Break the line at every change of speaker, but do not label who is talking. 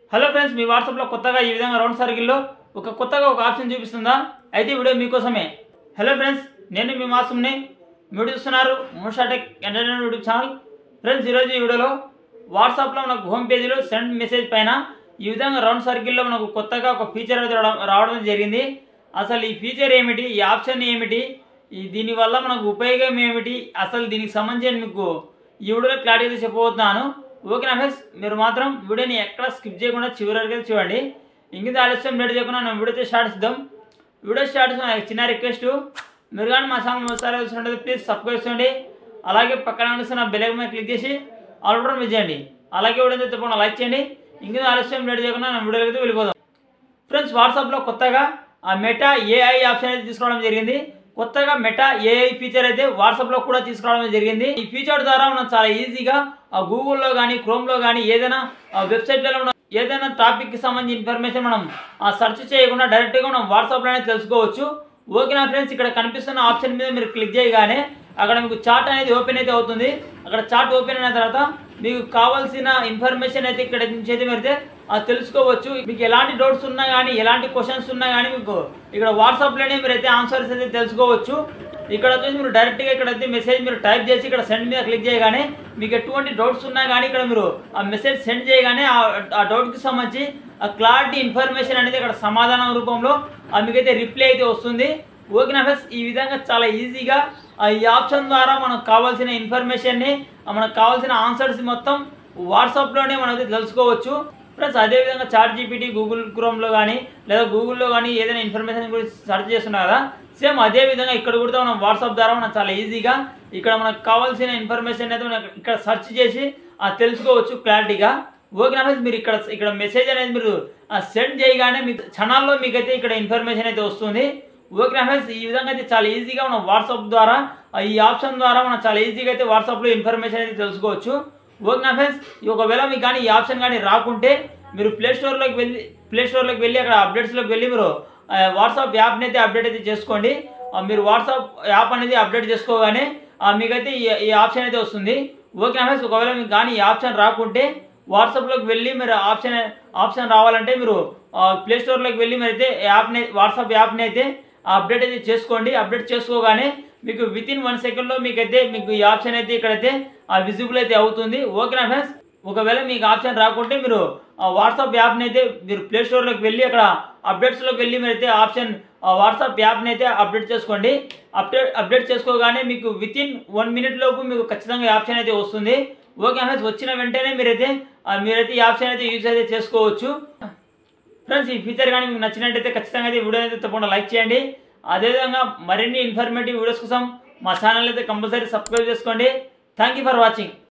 hello friends మీ వాట్సాప్లో కొత్తగా ఈ విధంగా రౌండ్ సర్కిల్లో ఒక కొత్తగా ఒక ఆప్షన్ చూపిస్తుందా అయితే ఈ వీడియో మీకోసమే హలో ఫ్రెండ్స్ నేను మీ మాసంని మీరు చూస్తున్నారు మోషాటెక్ ఎంటర్టైన్మెంట్ యూట్యూబ్ ఛానల్ ఫ్రెండ్స్ ఈరోజు ఈ వీడియోలో వాట్సాప్లో మనకు హోమ్ పేజీలో సెండ్ మెసేజ్ పైన ఈ విధంగా రౌండ్ సర్కిల్లో మనకు కొత్తగా ఒక ఫీచర్ అయితే రావడం రావడం జరిగింది అసలు ఈ ఫీచర్ ఏమిటి ఈ ఆప్షన్ ఏమిటి ఈ దీనివల్ల మనకు ఉపయోగం ఏమిటి అసలు దీనికి సంబంధించి మీకు ఈ వీడియోలో క్లారిటీగా చెప్పబోతున్నాను ఓకేనా ఫ్రెండ్స్ మీరు మాత్రం వీడియోని ఎక్కడ స్కిప్ చేయకుండా చివరి వరకు అయితే చూడండి ఇంకింత ఆలస్యం లేట్ చేయకుండా నేను వీడియో అయితే స్టార్ట్ ఇద్దాం వీడియో స్టార్ట్ చేసిన నాకు చిన్న రిక్వెస్ట్ మీరు కానీ మా ఛానల్ ఒకసారి చూసినట్లయితే ప్లీజ్ సబ్స్క్రైబ్ చేయండి అలాగే పక్కన కనిపిస్తున్న బెల్ ఐకాన్ మీద క్లిక్ చేసి ఆల్ బటన్ మీద చేయండి అలాగే వీడియో అయితే తప్పకుండా లైక్ చేయండి ఇంకింత ఆలస్యం లేట్ చేయకుండా నేను వీడియోకి అయితే వెళ్ళిపోదాం ఫ్రెండ్స్ వాట్సాప్లో కొత్తగా ఆ మెటా ఏఐ ఆప్షన్ అయితే తీసుకురావడం జరిగింది కొత్తగా మెటా ఏఐ ఫీచర్ అయితే వాట్సాప్లో కూడా తీసుకురావడం జరిగింది ఈ ఫీచర్ ద్వారా మనం చాలా ఈజీగా ఆ గూగుల్లో కానీ క్రోమ్లో కానీ ఏదైనా ఆ వెబ్సైట్లలో మనం ఏదైనా టాపిక్కి సంబంధించిన ఇన్ఫర్మేషన్ మనం ఆ సెర్చ్ చేయకుండా డైరెక్ట్గా మనం వాట్సాప్లోనే తెలుసుకోవచ్చు ఓకేనా ఫ్రెండ్స్ ఇక్కడ కనిపిస్తున్న ఆప్షన్ మీద మీరు క్లిక్ చేయగానే అక్కడ మీకు చార్ట్ అనేది ఓపెన్ అయితే అవుతుంది అక్కడ చార్ట్ ఓపెన్ అయిన తర్వాత మీకు కావాల్సిన ఇన్ఫర్మేషన్ అయితే ఇక్కడ నుంచి అయితే మీరు అయితే అది తెలుసుకోవచ్చు మీకు ఎలాంటి డౌట్స్ ఉన్నా కానీ ఎలాంటి క్వశ్చన్స్ ఉన్నా కానీ మీకు ఇక్కడ వాట్సాప్లోనే మీరు అయితే ఆన్సర్స్ అయితే తెలుసుకోవచ్చు ఇక్కడ వచ్చేసి మీరు డైరెక్ట్గా ఇక్కడ అయితే మెసేజ్ మీరు టైప్ చేసి ఇక్కడ సెండ్ మీద క్లిక్ చేయగానే మీకు ఎటువంటి డౌట్స్ ఉన్నా కానీ ఇక్కడ మీరు ఆ మెసేజ్ సెండ్ చేయగానే ఆ- ఆ డౌట్కి సంబంధించి ఆ క్లారిటీ ఇన్ఫర్మేషన్ అనేది ఇక్కడ సమాధానం రూపంలో ఆ మీకైతే రిప్లై అయితే వస్తుంది ఓకేనా ఫ్రెండ్స్ ఈ విధంగా చాలా ఈజీగా ఆ ఈ ఆప్షన్ ద్వారా మనకు కావాల్సిన ఇన్ఫర్మేషన్ని ఆ మనకు కావాల్సిన ఆన్సర్స్ మొత్తం వాట్సాప్లోనే మనం అయితే తెలుసుకోవచ్చు ఫ్రెండ్స్ అదేవిధంగా చాట్ జీపీటీ గూగుల్ క్రోమ్లో కానీ లేదా గూగుల్లో కానీ ఏదైనా ఇన్ఫర్మేషన్ గురించి సెర్చ్ చేస్తున్నా కదా సేమ్ అదే విధంగా ఇక్కడ కూడా మనం వాట్సాప్ ద్వారా మనం చాలా ఈజీగా ఇక్కడ మనకు కావాల్సిన ఇన్ఫర్మేషన్ అయితే మనం ఇక్కడ సెర్చ్ చేసి ఆ తెలుసుకోవచ్చు క్లారిటీగా ఓకే ఫ్రెండ్స్ మీరు ఇక్కడ ఇక్కడ మెసేజ్ అనేది మీరు సెండ్ చేయగానే మీకు క్షణాల్లో మీకైతే ఇక్కడ ఇన్ఫర్మేషన్ అయితే వస్తుంది ఓకే ఫ్రెండ్స్ ఈ విధంగా అయితే చాలా ఈజీగా మనం వాట్సాప్ ద్వారా ఆ ఈ ఆప్షన్ ద్వారా మనం చాలా ఈజీగా అయితే వాట్సాప్లో ఇన్ఫర్మేషన్ అయితే తెలుసుకోవచ్చు ఓకే ఫ్రెండ్స్ ఒకవేళ మీకు కానీ ఈ ఆప్షన్ కానీ రాకుంటే మీరు ప్లే స్టోర్లోకి వెళ్ళి ప్లే స్టోర్లోకి వెళ్ళి అక్కడ అప్డేట్స్లోకి వెళ్ళి మీరు ఆ, వాట్సాప్ యాప్ని అయితే అప్డేట్ అయితే చేసుకోండి ఆ, మీరు వాట్సాప్ యాప్ అనేది అప్డేట్ చేసుకోగానే ఆ, మీకైతే ఈ ఈ ఆప్షన్ అయితే వస్తుంది ఓకే ఫ్రెండ్స్ ఒకవేళ మీకు కానీ ఈ ఆప్షన్ రాకుంటే వాట్సాప్లోకి వెళ్ళి మీరు ఆప్షన్ ఆప్షన్ రావాలంటే మీరు ప్లే స్టోర్లోకి వెళ్ళి మీరు అయితే యాప్ని వాట్సాప్ యాప్ని అయితే అప్డేట్ అయితే చేసుకోండి అప్డేట్ చేసుకోగానే మీకు విత్ ఇన్ వన్ సెకండ్లో మీకైతే మీకు ఈ ఆప్షన్ అయితే ఇక్కడైతే విజిబుల్ అయితే అవుతుంది ఓకేనా ఫ్రెండ్స్ ఒకవేళ మీకు ఆప్షన్ రాకుంటే మీరు ఆ వాట్సాప్ యాప్ని అయితే మీరు ప్లే స్టోర్లోకి వెళ్ళి అక్కడ అప్డేట్స్లోకి వెళ్ళి మీరు అయితే ఆప్షన్ ఆ వాట్సాప్ యాప్ని అయితే అప్డేట్ చేసుకోండి అప్డేట్ అప్డేట్ చేసుకోగానే మీకు విత్ ఇన్ వన్ మినిట్ లోపు మీకు ఖచ్చితంగా ఈ ఆప్షన్ అయితే వస్తుంది ఓకే ఫ్రెండ్స్ వచ్చిన వెంటనే మీరైతే ఆ, మీరైతే ఈ ఆప్షన్ అయితే యూజ్ అయితే చేసుకోవచ్చు ఫ్రెండ్స్ ఈ ఫీచర్ కానీ మీకు నచ్చినట్టయితే ఖచ్చితంగా అయితే వీడియో అయితే తప్పకుండా లైక్ చేయండి అదేవిధంగా మరిన్ని ఇన్ఫర్మేటివ్ వీడియోస్ కోసం మా ఛానల్ అయితే కంపల్సరీ సబ్స్క్రైబ్ చేసుకోండి థ్యాంక్ యూ ఫర్ వాచింగ్